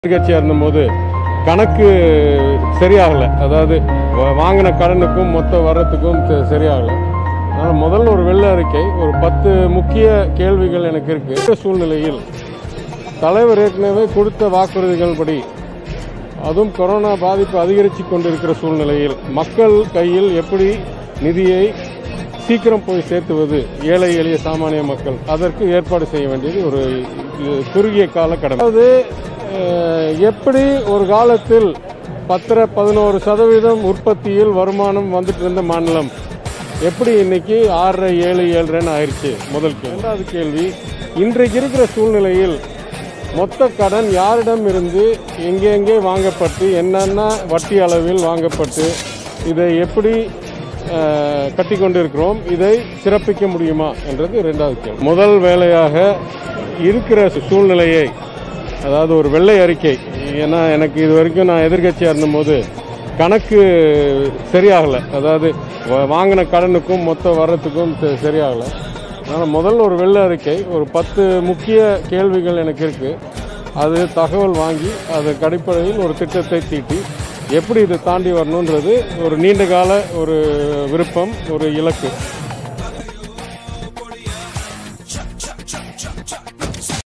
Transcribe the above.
எதிர்கட்சியாக இருந்தபோது கணக்கு சரியாகலை அதாவது வா- வாங்கின கடனுக்கும் மொத்த வரத்துக்கும் ச- சரியாகலை அதனால் முதல்ல ஒரு வெள்ள அறிக்கை ஒரு பத்து முக்கிய கேள்விகள் எனக்கு இருக்கு இந்த சூழ்நிலையில் தலைவர் ஏற்கனவே கொடுத்த வாக்குறுதிகள் படி அதுவும் கொரோனா பாதிப்பு அதிகரித்து கொண்டிருக்கிற சூழ்நிலையில் மக்கள் கையில் எப்படி நிதியை சீக்கிரம் போய் சேர்த்துவது ஏழை எளிய சாமானிய மக்கள் அதற்கு ஏற்பாடு செய்ய வேண்டியது ஒரு இது குறுகிய கால கடமை அதாவது அஹ், எப்படி ஒரு காலத்தில் பத்தரை பதினோரு சதவீதம் உற்பத்தியில் வருமானம் வந்துட்டு இருந்த மாநிலம் எப்படி இன்னைக்கு ஆறரை ஏழு ஏழரைன்னு ஆயிடுச்சு முதல் கேள்வி இரண்டாவது கேள்வி இன்றைக்கு இருக்கிற சூழ்நிலையில் மொத்த கடன் யாரிடம் இருந்து எங்கெங்கே வாங்கப்பட்டு என்னென்ன வட்டி அளவில் வாங்கப்பட்டு இதை எப்படி அஹ், கட்டி கொண்டிருக்கிறோம் இதை சிறப்பிக்க முடியுமா என்றது இரண்டாவது கேள்வி முதல் வேலையாக இருக்கிற சூழ்நிலையை அதாவது ஒரு வெள்ளை அறிக்கை ஏன்னா எனக்கு இது வரைக்கும் நான் எதிர்கட்சியாக இருந்தபோது கணக்கு சரியாகலை அதாவது வா- வாங்கின கடனுக்கும் மொத்த வரத்துக்கும் ச- சரியாகலை அதனால் முதல்ல ஒரு வெள்ளை அறிக்கை ஒரு பத்து முக்கிய கேள்விகள் எனக்கு இருக்கு அது தகவல் வாங்கி அதற்கு அடிப்படையில் ஒரு திட்டத்தை தீட்டி எப்படி இதை தாண்டி வரணுன்றது ஒரு நீண்ட கால ஒரு விருப்பம் ஒரு இலக்கு